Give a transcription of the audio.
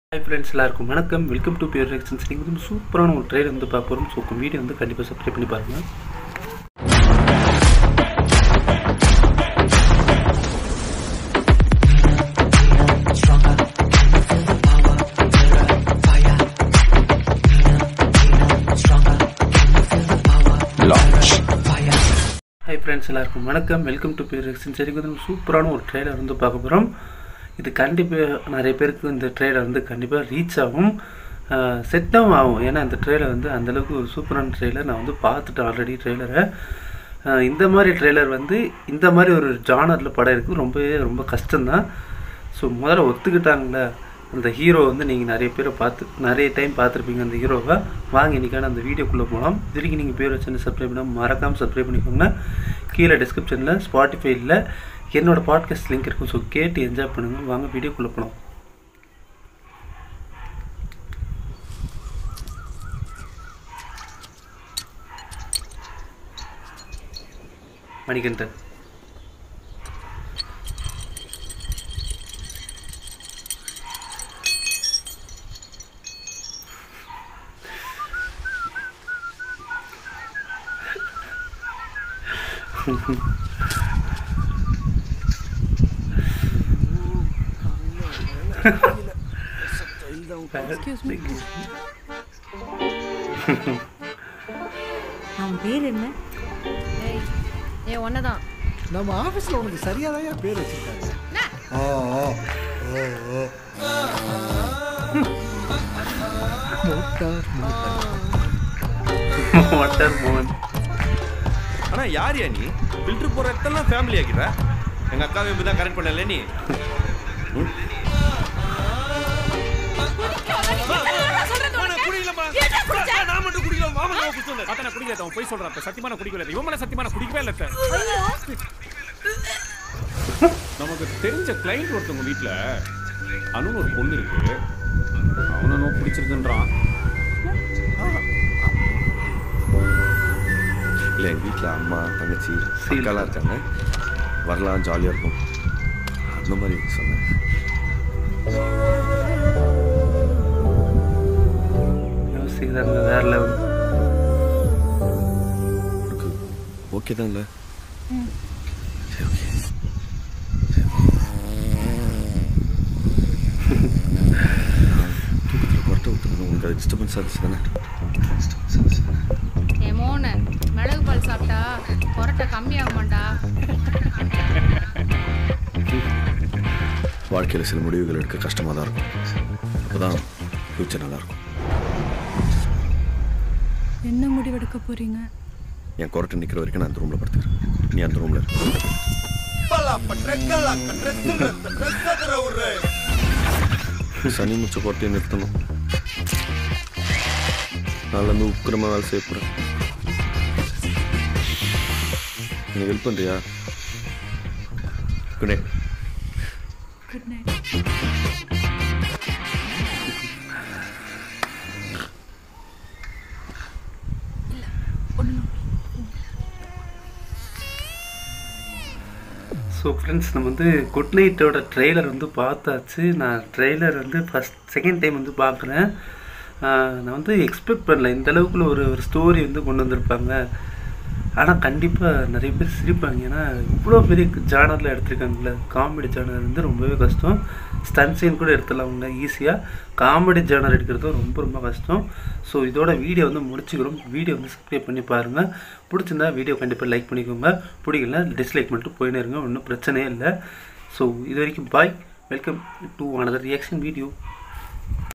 Hi friends எல்லாருக்கும் வணக்கம் welcome to pure ரெக்ஷன்ஸ் நீங்கள் வந்து சூப்பரான ஒரு ட்ரெயிலர் வந்து பார்க்க போகிறோம் ஸோ வீடியோ வந்து கண்டிப்பாக சப்ஸ்கிரைப் பண்ணி பாருங்கள் ஹாய் ஃப்ரெண்ட்ஸ் எல்லாருக்கும் வணக்கம் வெல்கம் டு பியூர் ரெக்ஷன்ஸ் சரி வந்து நம்ம சூப்பரான ஒரு ட்ரெயிலர் வந்து பார்க்க போகிறோம் இது கண்டிப்பாக நிறைய பேருக்கு இந்த ட்ரெயிலர் வந்து கண்டிப்பாக ரீச் ஆகும் செட்டாகவும் ஆகும் ஏன்னா இந்த ட்ரெயிலர் வந்து அந்தளவுக்கு ஒரு சூப்பரான ட்ரெய்லர் நான் வந்து பார்த்துட்டேன் ஆல்ரெடி ட்ரெய்லரை இந்த மாதிரி ட்ரெய்லர் வந்து இந்த மாதிரி ஒரு ஜானரில் படம் இருக்குது ரொம்பவே ரொம்ப கஷ்டம்தான் ஸோ முதல்ல ஒத்துக்கிட்டாங்களே அந்த ஹீரோ வந்து நீங்கள் நிறைய பேரை பார்த்து நிறைய டைம் பார்த்துருப்பீங்க அந்த ஹீரோவை வாங்க இன்றைக்கான அந்த வீடியோக்குள்ளே போகலாம் இதுக்கு நீங்கள் பேர் வச்சு சப்ஸ்கிரைப் பண்ணால் மறக்காமல் சப்ஸ்கிரைப் பண்ணிக்கோங்க கீழே டிஸ்கிரிப்ஷனில் ஸ்பாட்டிஃபைல என்னோடய பாட்காஸ்ட் லிங்க் இருக்கும் ஸோ கேட்டு என்ஜாய் பண்ணுங்கள் வாங்க வீடியோக்குள்ளே போகலாம் மணிகண்டன் Excuse me. அவன் பேர் என்ன ஏய் ஏ ஒன்னதான் நம்ம ஆபீஸ்ல உனக்கு சரியாதான் பேர் வச்சிருக்காங்க ஓ ஓ ஓ ஓ மோட்டார் மோட்டார் வாட்டர் மோகன் ஆனா யார் யா நீ ஃபில்டர் போற இடத்தெல்லாம் ஃபேமிலி ஆக்கிடுற எங்க அக்காவை இப்படி தான் கரெக்ட் பண்ணல நீ ம்? நான் குடிக்கலம்மா. நான் மட்டும் குடிக்கல, மாமா தான் குடிச்சு வந்தாரு. அத்தனை குடிக்கல அவன் போய் சொல்றான் இப்ப சத்தியமான குடிக்கல இவன் மேல சத்தியமான குடிக்கவே இல்ல அத்தை. நமக்கு தெரிஞ்ச கிளைண்ட் ஒருத்தவங்க வீட்ல அனு ஒரு பொண்ணு இருக்கு அவனும் பிடிச்சிருக்குன்றான் இல்ல எங்க வீட்ல அம்மா தங்கச்சி சீல். அக்காலாம் இருக்காங்க வரலாம் ஜாலியா இருக்கும் அந்த மாதிரி சொன்னேன் மியூசிக் தாங்க வேற லெவல் உனக்கு ஓகே தான் இல்ல தூக்கத்தில் கொரட்டை விட்டுருந்தோம் உங்களுக்கு அது டிஸ்டர்பன்ஸ் ஆச்சு தானே ஏ மோன மிளகு பால் சாப்பிட்டா கொரட்டை கம்மியாக மாட்டா வாழ்க்கையில் சில முடிவுகள் எடுக்க கஷ்டமாக தான் இருக்கும் அப்பதான் ஃப்யூச்சர் நல்லாயிருக்கும் என்ன முடிவெடுக்க போறீங்க என் கொரட்டை நிற்கிற வரைக்கும் நான் அந்த ரூமில் படுத்துக்கிறேன் நீ அந்த ரூமில் இரு சனி முச்ச கொரட்டையை நிறுத்தணும் நாளிலேருந்து உக்கிரமாக வேலை செய்ய போகிறேன் நீ ஹெல்ப் பண்ணுறியா good night good night so friends நம்ம வந்து குட் நைட்டோட ட்ரெய்லர் வந்து பார்த்தாச்சு நான் ட்ரெய்லர் வந்து ஃபஸ்ட் செகண்ட் டைம் வந்து பார்க்குறேன் நான் வந்து எக்ஸ்பெக்ட் பண்ணல இந்த அளவுக்குள்ள ஒரு ஒரு ஸ்டோரி வந்து கொண்டு வந்திருப்பாங்க ஆனால் கண்டிப்பாக நிறைய பேர் சிரிப்பாங்க ஏன்னா இவ்வளோ பெரிய ஜானரில் எடுத்திருக்காங்கல்ல காமெடி ஜானர் வந்து ரொம்பவே கஷ்டம் ஸ்டன் சீன் கூட எடுத்துடலாம்ல ஈஸியாக காமெடி ஜானர் எடுக்கிறது ரொம்ப ரொம்ப கஷ்டம் ஸோ இதோட வீடியோ வந்து முடிச்சுக்கிறோம் வீடியோ வந்து சப்ஸ்கிரைப் பண்ணி பாருங்கள் பிடிச்சிருந்தா வீடியோ கண்டிப்பாக லைக் பண்ணிக்கோங்க பிடிக்கல டிஸ்லைக் மட்டும் போயினே இருங்க ஒன்றும் பிரச்சனையே இல்லை ஸோ இது வரைக்கும் bye welcome to another reaction video